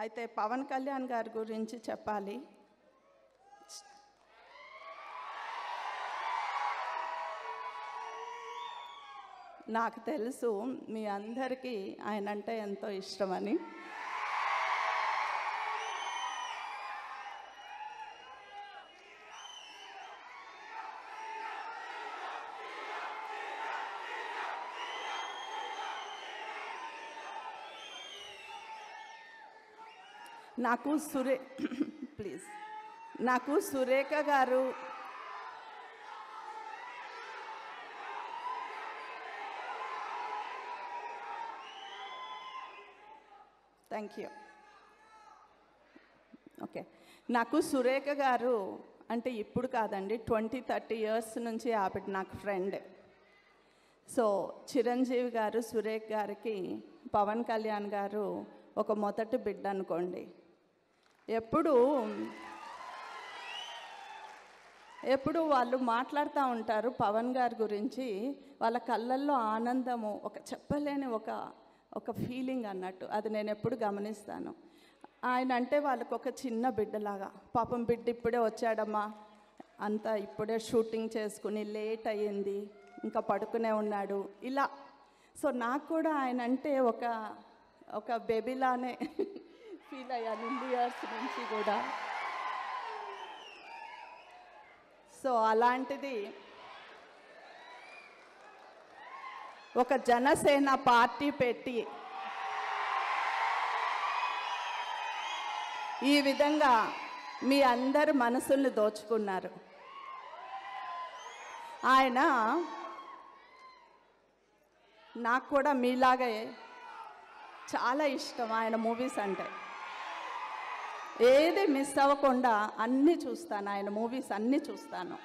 అయితే పవన్ కళ్యాణ్ గారి గురించి చెప్పాలి నాకు తెలుసు మీ అందరికీ ఆయన అంటే ఎంతో ఇష్టమని నాకు సురే ప్లీజ్ నాకు సురేఖ గారు థ్యాంక్ యూ ఓకే నాకు సురేఖ గారు అంటే ఇప్పుడు కాదండి ట్వంటీ థర్టీ ఇయర్స్ నుంచి ఆవిడ నాకు ఫ్రెండ్ సో చిరంజీవి గారు సురేఖ్ గారికి పవన్ కళ్యాణ్ గారు ఒక మొదటి బిడ్డ అనుకోండి ఎప్పుడు ఎప్పుడు వాళ్ళు మాట్లాడుతూ ఉంటారు పవన్ గారి గురించి వాళ్ళ కళ్ళల్లో ఆనందము ఒక చెప్పలేని ఒక ఒక ఫీలింగ్ అన్నట్టు అది నేను ఎప్పుడు గమనిస్తాను ఆయన అంటే వాళ్ళకు ఒక చిన్న బిడ్డలాగా పాపం బిడ్డ ఇప్పుడే వచ్చాడమ్మా అంతా ఇప్పుడే షూటింగ్ చేసుకుని లేట్ అయ్యింది ఇంకా పడుకునే ఉన్నాడు ఇలా సో నాకు కూడా ఆయన అంటే ఒక ఒక బేబీలానే ఫీల్ అయ్యాను ఇన్ని ఇయర్స్ నుంచి కూడా సో అలాంటిది ఒక జనసేన పార్టీ పెట్టి ఈ విధంగా మీ అందరి మనసుల్ని దోచుకున్నారు ఆయన నాకు కూడా మీలాగే చాలా ఇష్టం ఆయన మూవీస్ అంటే ఏది మిస్ అవ్వకుండా అన్నీ చూస్తాను ఆయన మూవీస్ అన్నీ చూస్తాను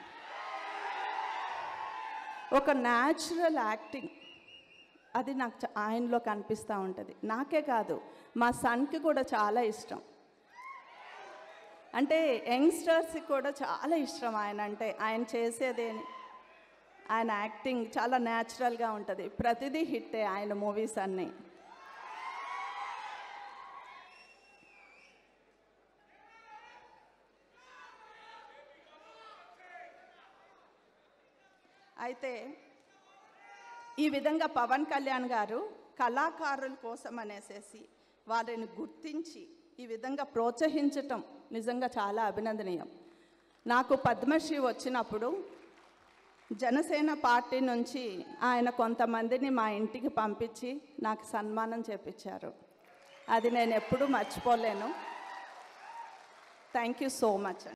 ఒక న్యాచురల్ యాక్టింగ్ అది నాకు చ- ఆయనలో కనిపిస్తూ ఉంటుంది నాకే కాదు మా సన్కి కూడా చాలా ఇష్టం అంటే యంగ్స్టర్స్కి కూడా చాలా ఇష్టం ఆయన అంటే ఆయన చేసేది ఆయన యాక్టింగ్ చాలా న్యాచురల్గా ఉంటుంది ప్రతిదీ హిట్టే ఆయన మూవీస్ అన్నీ అయితే ఈ విధంగా పవన్ కళ్యాణ్ గారు కళాకారుల కోసం అనేసేసి వారిని గుర్తించి ఈ విధంగా ప్రోత్సహించటం నిజంగా చాలా అభినందనీయం నాకు పద్మశ్రీ వచ్చినప్పుడు జనసేన పార్టీ నుంచి ఆయన కొంతమందిని మా ఇంటికి పంపించి నాకు సన్మానం చేపించారు అది నేను ఎప్పుడూ మర్చిపోలేను థ్యాంక్ యూ సో మచ్